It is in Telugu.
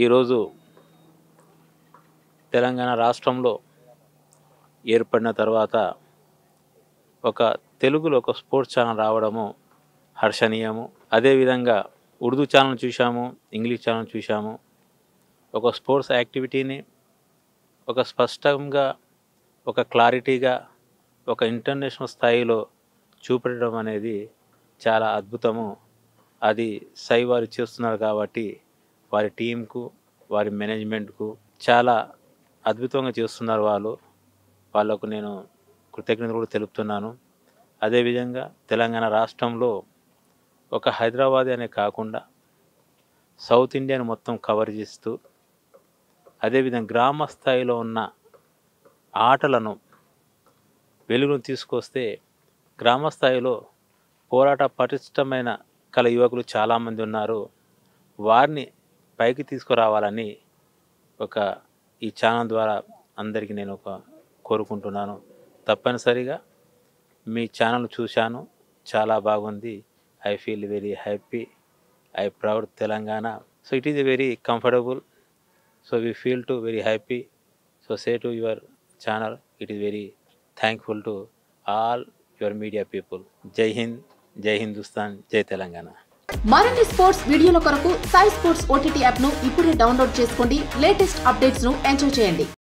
ఈరోజు తెలంగాణ రాష్ట్రంలో ఏర్పడిన తర్వాత ఒక తెలుగులో ఒక స్పోర్ట్స్ ఛానల్ రావడము హర్షణీయము అదేవిధంగా ఉర్దూ ఛానల్ చూసాము ఇంగ్లీష్ ఛానల్ చూసాము ఒక స్పోర్ట్స్ యాక్టివిటీని ఒక స్పష్టంగా ఒక క్లారిటీగా ఒక ఇంటర్నేషనల్ స్థాయిలో చూపెట్టడం అనేది చాలా అద్భుతము అది సై వారు చేస్తున్నారు కాబట్టి వారి టీంకు వారి మేనేజ్మెంట్కు చాలా అద్భుతంగా చేస్తున్నారు వాళ్ళు వాళ్ళకు నేను కృతజ్ఞతలు కూడా తెలుపుతున్నాను అదేవిధంగా తెలంగాణ రాష్ట్రంలో ఒక హైదరాబాద్ అనే కాకుండా సౌత్ ఇండియాని మొత్తం కవర్ చేస్తూ అదేవిధంగా గ్రామ స్థాయిలో ఉన్న ఆటలను వెలుగును తీసుకొస్తే గ్రామ స్థాయిలో పోరాట పటిష్టమైన కల యువకులు చాలామంది ఉన్నారు వారిని పైకి తీసుకురావాలని ఒక ఈ ఛానల్ ద్వారా అందరికీ నేను ఒక కోరుకుంటున్నాను తప్పనిసరిగా మీ ఛానల్ చూశాను చాలా బాగుంది I feel very happy I proud Telangana so it is very comfortable so we feel to very happy so say to your channel it is very thankful to all your media people Jai Hind జై హిందుస్థాన్ జై తెలంగాణ మరిన్ని స్పోర్ట్స్ వీడియోల కొరకు సాయి స్పోర్ట్స్ ఓటీటీ యాప్ ను ఇప్పుడే డౌన్లోడ్ చేసుకోండి లేటెస్ట్ అప్డేట్స్ ను ఎంజాయ్ చేయండి